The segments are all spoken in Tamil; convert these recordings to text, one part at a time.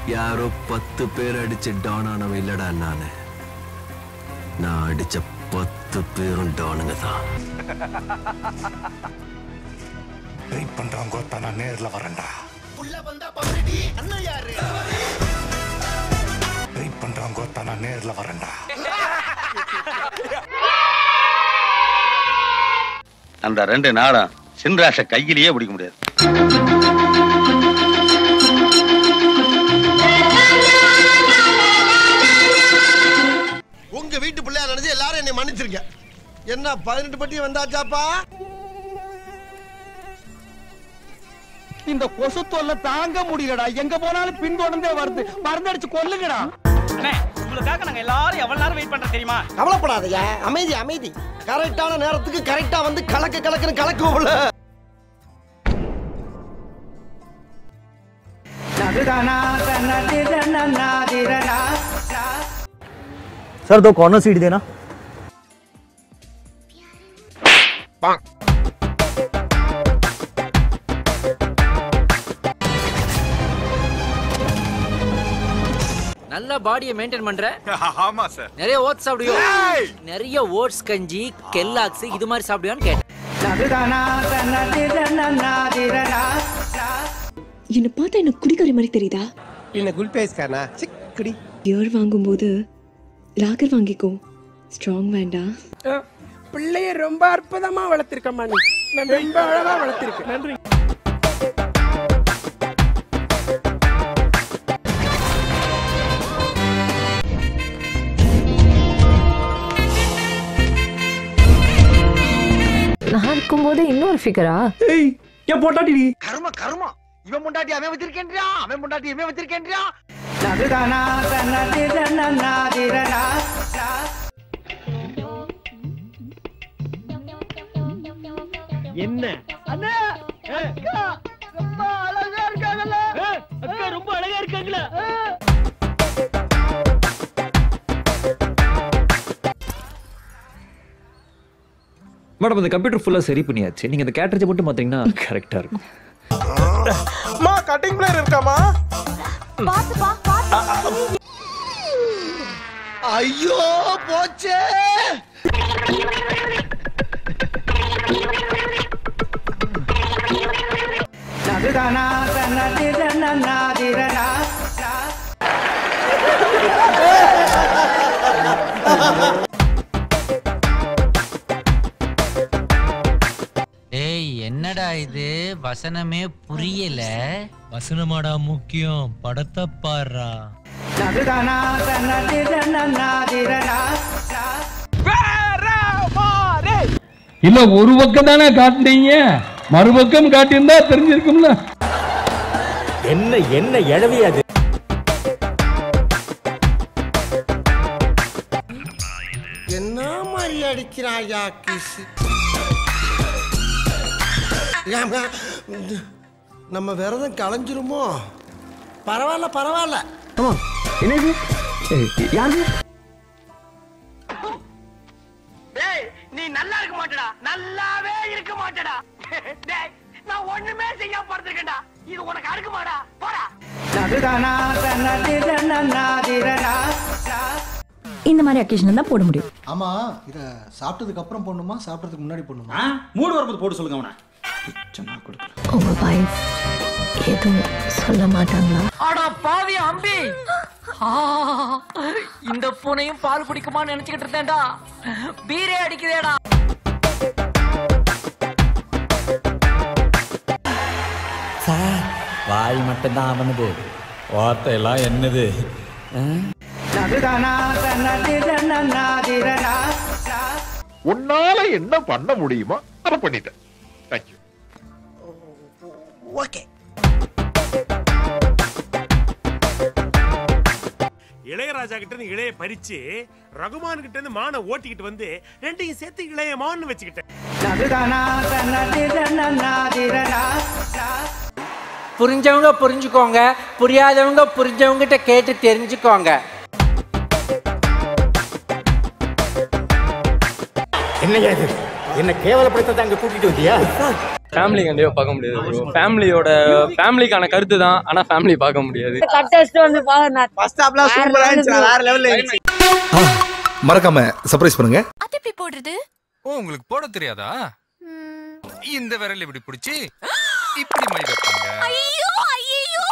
யாரோ பத்து பேர் அடிச்சு டான் ஆனவன் இல்லடா நானு நான் அடிச்ச பத்து பேரும் டானுங்க தான் வெயிட் பண்றவங்க கோத்தா நான் நேர்ல வரேன்டா வெயிட் பண்றவங்க கோத்தா நான் நேர்ல வரேன்டா அந்த ரெண்டு நாளும் சின்ராஷ கையிலேயே பிடிக்க முடியாது உங்க வீட்டு பிள்ளையா நினைச்சு எல்லாரும் என்னை மன்னிச்சிருங்க என்ன பதினெட்டு பட்டி வந்தாச்சாப்பா இந்த கொசு தொல்லை தாங்க முடியலடா எங்க போனாலும் பின்தொடர்ந்தே வருது மருந்தடிச்சு கொல்லுங்கடா உங்களுக்காக நாங்க எல்லாரும் எவ்வளவு நேரம் வெயிட் பண்றோம் தெரியுமா கவலைப்படாதயா அமைதி அமைதி கரெக்டான நேரத்துக்கு கரெக்டா வந்து கலக்க கலக்குன்னு கலக்குவோம்ல सर दो कॉर्नर सीट देना நல்ல பாடியை மெயின்டைன் பண்ற ஆமா சார் நிறைய ஓட்ஸ் சாப்பிடுவியோ நிறைய ஓட்ஸ் கஞ்சி கெல்லாக்ஸ் இது மாதிரி சாப்பிடுவியோன்னு கேட்டேன் என்னை பார்த்தா எனக்கு குடிக்கிற மாதிரி தெரியுதா என்ன குல் பேஸ்காரனா சிக்கடி பியர் வாங்கும்போது லாகர் வாங்கிக்கோ ஸ்ட்ராங் வேண்டாம் பிள்ளைய ரொம்ப அற்புதமா வளர்த்திருக்கம்மா நீ நான் ரொம்ப அழகா வளர்த்திருக்கேன் நன்றி நான் இருக்கும்போது இன்னொரு ஃபிகரா ஏய் ஏன் போட்டாடி கர்ம கர்மம் இவன் முண்டாட்டி அவன் வச்சிருக்கேன்றியா அவன் முண்டாட்டி இவன் வச்சிருக்கேன்றியா என்ன அண்ணா அக்கா ரொம்ப அழகா இருக்காங்கல்ல அக்கா ரொம்ப அழகா இருக்காங்களா மேடம் அந்த கம்ப்யூட்டர் ஃபுல்லாக சரி பண்ணியாச்சு நீங்கள் அந்த கேட்டரிஜை மட்டும் பார்த்தீங்கன்னா கரெக்டாக இருக்கும் மா கட்டிங் பிளேயர் இருக்காமா ஐயோ போச்சே ஏய் என்னடா இது வசனமே புரியல வசனமாடா முக்கியம் படத்தை பாடுறா இல்ல ஒரு பக்கம் தானே காட்டுனீங்க மறுபக்கம் காட்டியிருந்தா தெரிஞ்சிருக்கும்ல என்ன என்ன எழவி அது என்ன மாதிரி அடிக்கிறாயா கிசு ஏம்மா, நம்ம விரதம் களைஞ்சிருமோ பரவாயில்ல பரவாயில்ல என்னது யாரு டேய் நீ நல்லா இருக்க மாட்டடா நல்லாவே இருக்க மாட்டடா டேய் நான் ஒண்ணுமே செய்யாம படுத்துக்கேன்டா இது உனக்கு அடுக்குமாடா போடா இந்த மாதிரி அக்கேஷன் தான் போட முடியும் ஆமா இத சாப்பிட்டதுக்கு அப்புறம் போடணுமா சாப்பிட்டதுக்கு முன்னாடி போடணுமா மூடு வரும்போது போட்டு சொல்லுங்க அவனை உங்க வைஃப் எதுவும் சொல்ல மாட்டாங்களா அடா பாவி அம்பி ஆ, இந்த பூனையும் பால் குடிக்குமான்னு நினைச்சுக்கிட்டு இருந்தேன்டா பீரே அடிக்குதேடா வாய் மட்டும் தான் அவனது வார்த்தை எல்லாம் என்னது உன்னால என்ன பண்ண முடியுமோ அதை பண்ணிட்டேன் தேங்க்யூ ஓகே இளையராஜா கிட்ட இருந்து இளைய பறிச்சு ரகுமான் கிட்ட இருந்து மானை ஓட்டிக்கிட்டு வந்து ரெண்டையும் சேர்த்து இளையமான்னு வச்சுக்கிட்டேன் புரிஞ்சவங்க புரிஞ்சுக்கோங்க புரியாதவங்க புரிஞ்சவங்கிட்ட கேட்டு தெரிஞ்சுக்கோங்க என்னையா இது என்ன கேவலப்படுத்த அங்க கூட்டிட்டு வந்தியா ஃபேமிலி கண்டிப்பா பார்க்க முடியாது ப்ரோ ஃபேமிலியோட ஃபேமிலிக்கான கருத்து தான் ஆனா ஃபேமிலி பார்க்க முடியாது மறக்காம சர்ப்ரைஸ் பண்ணுங்க அது எப்படி போடுறது ஓ உங்களுக்கு போட தெரியாதா இந்த விரல் இப்படி பிடிச்சி இப்படி மை வைப்பாங்க ஐயோ ஐயோ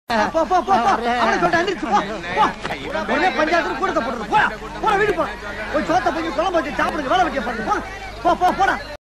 பஞ்சாயத்து கூட போடுறது போடா போடா வீடு போ போய் சோத்த போய் குழம்பு வச்சு சாப்பிடுங்க வேலை வெட்டிய பாருங்க போ போ போடா